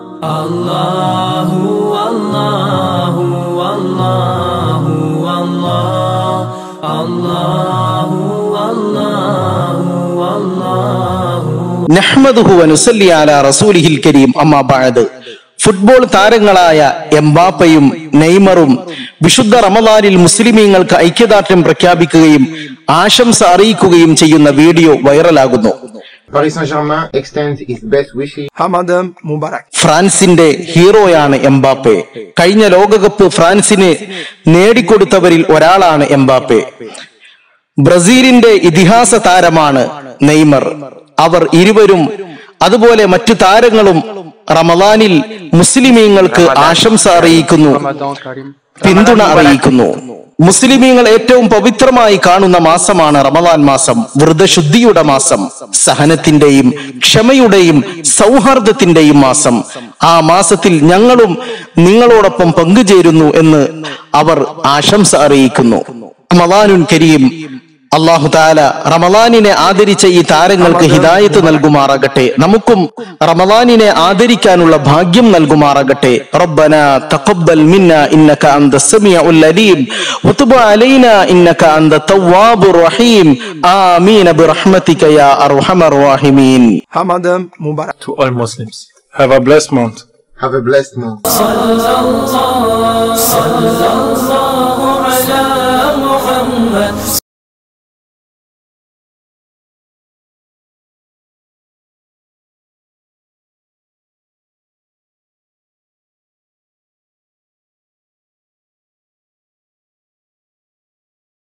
അല്ലാഹു അല്ലാഹു അല്ലാഹു അല്ലാഹു അല്ലാഹു അല്ലാഹു നഹ്മദുഹു വനുസല്ലി അലാ റസൂലിഹിൽ കരീം അമ്മാ ബഅദ് ഫുട്ബോൾ താരങ്ങളായ എംബാപ്പയും നെയ്മറും വിശുദ്ധ റമദാനിൽ മുസ്ലിമീങ്ങൾക്ക് ഐക്യദാർഢ്യം പ്രഖ്യാപിക്കുകയും ആശംസ അറിയിക്കുകയും ചെയ്യുന്ന വീഡിയോ വൈറലാകുന്നു Paris Saint-Germain extends its best wishes Hamadan Moubarak. ഫ്രാൻസിന്റെ ഹീറോയാണ് എംബാപ്പെ കഴിഞ്ഞ ലോകകപ്പ് ഫ്രാൻസിന് നേടിക്കൊടുത്തവരിൽ ഒരാളാണ് എംബാപ്പെ ബ്രസീലിന്റെ ഇതിഹാസ താരമാണ് നെയ്മർ അവർ ഇരുവരും അതുപോലെ മറ്റു താരങ്ങളും റമദാനിൽ മുസ്ലിമീങ്ങൾക്ക് ആശംസ അറിയിക്കുന്നു പിന്തുണ അറിയിക്കുന്നു മുസ്ലിമീങ്ങൾ ഏറ്റവും പവിത്രമായി കാണുന്ന മാസമാണ് റമദാൻ മാസം വ്രതശുദ്ധിയുടെ മാസം സഹനത്തിന്റെയും ക്ഷമയുടെയും സൗഹാർദ്ദത്തിന്റെയും മാസം ആ മാസത്തിൽ ഞങ്ങളും നിങ്ങളോടൊപ്പം പങ്കുചേരുന്നു എന്ന് അവർ ആശംസ അറിയിക്കുന്നു റമദാനുൻ കരീം അള്ളാഹു താല റമദാനിനെ ആദരിച്ച ഈ താരങ്ങൾക്ക് ഹിദായത്ത് നൽകുമാറാകട്ടെ നമുക്കും റമദാനിനെ ആദരിക്കാനുള്ള ഭാഗ്യം നൽകുമാറാകട്ടെ റബ്ബന തഖബ്ബൽ മിന്ന ഇന്നക അന്ത സമീഉൽ അലീം വതുബ് അലൈന ഇന്നക അന്ത തവ്വാബുർ റഹീം ആമീൻ ബിറഹ്മതിക യാ അർഹമർ റഹീമീൻ Hamadan Moubarak. to all Muslims. Have a blessed month. Have a blessed month. صلى الله صلى الله على محمد